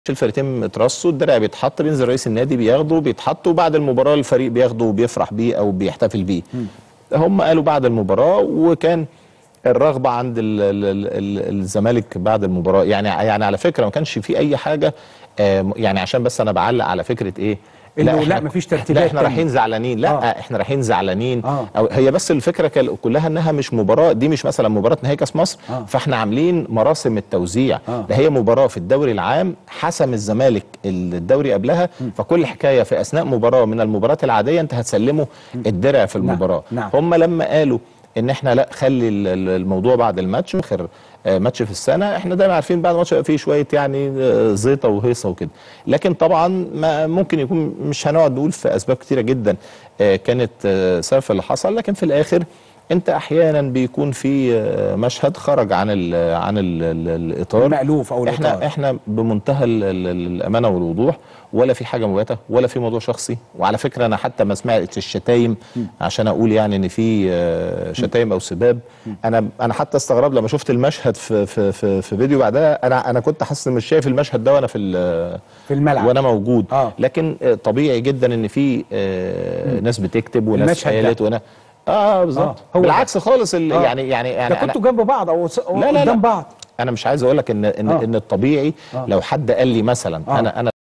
الفريقين اترصوا الدرع بيتحط بينزل رئيس النادي بياخده بيتحط وبعد المباراه الفريق بياخده وبيفرح بيه او بيحتفل بيه هم قالوا بعد المباراه وكان الرغبه عند ال ال ال الزمالك بعد المباراه يعني يعني على فكره ما كانش في اي حاجه آه، يعني عشان بس انا بعلق على فكره ايه إنه لا، إحنا- مفيش ترتيبات لا احنا تانية. رايحين زعلانين لا آه. احنا رايحين زعلانين آه. او هي بس الفكره كال- كلها انها مش مباراه دي مش مثلا مباراه نهائي كاس مصر آه. فاحنا عاملين مراسم التوزيع آه. ده هي مباراه في الدوري العام حسم الزمالك الدوري قبلها فكل حكايه في اثناء مباراه من المباريات العاديه انت هتسلمه الدرع في المباراه نعم. هم لما قالوا ان احنا لا خلي ال- ال- الموضوع بعد الماتش اخر آه، ماتش في السنه احنا دايما عارفين بعد الماتش يبقى فيه شويه يعني آه، زيطه وهيصه وكده لكن طبعا ما ممكن يكون مش هنقعد نقول في اسباب كتيره جدا آه، كانت آه، سبب في اللي حصل لكن في الاخر انت احيانا بيكون في آه، مشهد خرج عن ال عن ال ال الاطار المألوف أو احنا الإطار. احنا بمنتهى ال- ال- ال- الامانه والوضوح ولا في حاجه مباشره ولا في موضوع شخصي وعلى فكره انا حتى ما سمعت الشتايم عشان اقول يعني ان في آه، شتايم او سباب انا انا حتى استغرب لما شفت المشهد في في في, في فيديو بعدها انا انا كنت حاسس إني مش شايف المشهد ده وانا في ال- في الملعب وانا موجود آه. لكن آه، طبيعي جدا ان في آه، ناس بتكتب وناس المشهد ده. قالت وانا اه بالظبط آه، هو بالعكس خالص ال- آه. يعني يعني يعني ده أنا- كنتوا جنب بعض او س- أو لا لا قدام لا بعض انا مش عايز اقول لك ان ان آه. ان الطبيعي آه. لو حد قال لي مثلا آه. انا انا